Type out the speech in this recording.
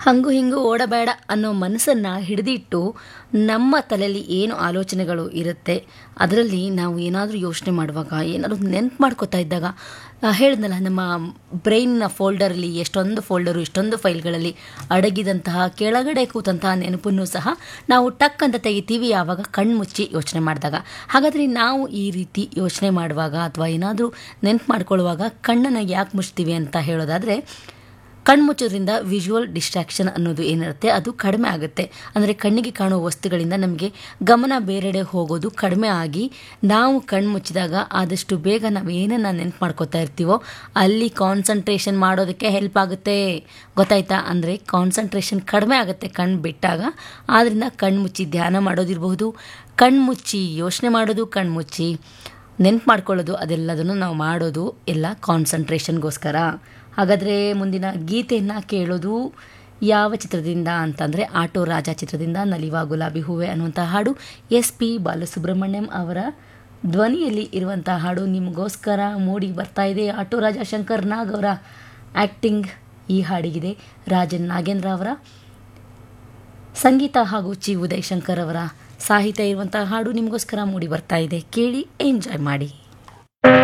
ಹಂಗು ಹಿಂಗು ಓಡಬೇಡ ಅನ್ನೋ ಮನಸ್ಸನ್ನು ಹಿಡಿದಿಟ್ಟು ನಮ್ಮ ತಲೆಯಲ್ಲಿ ಏನು ಆಲೋಚನೆಗಳು ಇರುತ್ತೆ ಅದರಲ್ಲಿ ನಾವು ಏನಾದರೂ ಯೋಚನೆ ಮಾಡುವಾಗ ಏನಾದರೂ ನೆನ್ಪು ಮಾಡ್ಕೋತಾ ಇದ್ದಾಗ ಆ, ಹೇಳಿದ್ನಲ್ಲ ನಮ್ಮ ಬ್ರೈನ್ನ ಫೋಲ್ಡರಲ್ಲಿ ಎಷ್ಟೊಂದು ಫೋಲ್ಡರು ಇಷ್ಟೊಂದು ಫೈಲ್ಗಳಲ್ಲಿ ಅಡಗಿದಂತಹ ಕೆಳಗಡೆ ಕೂತಂತಹ ನೆನಪನ್ನು ಸಹ ನಾವು ಟಕ್ ಅಂತ ತೆಗಿತೀವಿ ಯಾವಾಗ ಕಣ್ಮುಚ್ಚಿ ಯೋಚನೆ ಮಾಡಿದಾಗ ಹಾಗಾದರೆ ನಾವು ಈ ರೀತಿ ಯೋಚನೆ ಮಾಡುವಾಗ ಅಥವಾ ಏನಾದರೂ ನೆನ್ಪು ಮಾಡ್ಕೊಳ್ಳುವಾಗ ಕಣ್ಣನ್ನು ಯಾಕೆ ಮುಚ್ತೀವಿ ಅಂತ ಹೇಳೋದಾದರೆ ಕಣ್ಮುಚ್ಚೋದ್ರಿಂದ ವಿಜುವಲ್ ಡಿಸ್ಟ್ರಾಕ್ಷನ್ ಅನ್ನೋದು ಏನಿರುತ್ತೆ ಅದು ಕಡಿಮೆ ಆಗುತ್ತೆ ಅಂದರೆ ಕಣ್ಣಿಗೆ ಕಾಣುವ ವಸ್ತುಗಳಿಂದ ನಮಗೆ ಗಮನ ಬೇರೆಡೆ ಹೋಗೋದು ಕಡಿಮೆ ಆಗಿ ನಾವು ಕಣ್ಮುಚ್ಚಿದಾಗ ಆದಷ್ಟು ಬೇಗ ನಾವು ಏನನ್ನು ನೆನ್ಪು ಮಾಡ್ಕೋತಾ ಇರ್ತೀವೋ ಅಲ್ಲಿ ಕಾನ್ಸಂಟ್ರೇಷನ್ ಮಾಡೋದಕ್ಕೆ ಹೆಲ್ಪ್ ಆಗುತ್ತೆ ಗೊತ್ತಾಯ್ತಾ ಅಂದರೆ ಕಾನ್ಸಂಟ್ರೇಷನ್ ಕಡಿಮೆ ಆಗುತ್ತೆ ಕಣ್ಣು ಬಿಟ್ಟಾಗ ಆದ್ದರಿಂದ ಕಣ್ಮುಚ್ಚಿ ಧ್ಯಾನ ಮಾಡೋದಿರಬಹುದು ಕಣ್ಮುಚ್ಚಿ ಯೋಚನೆ ಮಾಡೋದು ಕಣ್ಮುಚ್ಚಿ ನೆನ್ಪು ಮಾಡ್ಕೊಳ್ಳೋದು ಅದೆಲ್ಲದನ್ನು ನಾವು ಮಾಡೋದು ಎಲ್ಲ ಕಾನ್ಸಂಟ್ರೇಷನ್ಗೋಸ್ಕರ ಹಾಗಾದರೆ ಮುಂದಿನ ಗೀತೆಯನ್ನು ಕೇಳೋದು ಯಾವ ಚಿತ್ರದಿಂದ ಅಂತಂದರೆ ಆಟೋ ರಾಜ ಚಿತ್ರದಿಂದ ನಲಿವಾ ಗುಲಾಬಿ ಹೂವೆ ಅನ್ನುವಂಥ ಹಾಡು ಎಸ್ ಪಿ ಬಾಲಸುಬ್ರಹ್ಮಣ್ಯಂ ಅವರ ಧ್ವನಿಯಲ್ಲಿ ಇರುವಂಥ ಹಾಡು ನಿಮಗೋಸ್ಕರ ಮೂಡಿ ಬರ್ತಾ ಇದೆ ಆಟೋ ರಾಜ ಶಂಕರ್ ನಾಗ್ ಅವರ ಆ್ಯಕ್ಟಿಂಗ್ ಈ ಹಾಡಿಗಿದೆ ರಾಜನ್ ನಾಗೇಂದ್ರ ಅವರ ಸಂಗೀತ ಹಾಗೂ ಚಿ ಉದಯ್ ಶಂಕರ್ ಅವರ ಸಾಹಿತ್ಯ ಇರುವಂಥ ಹಾಡು ನಿಮಗೋಸ್ಕರ ಮೂಡಿ ಬರ್ತಾ ಇದೆ ಕೇಳಿ ಎಂಜಾಯ್ ಮಾಡಿ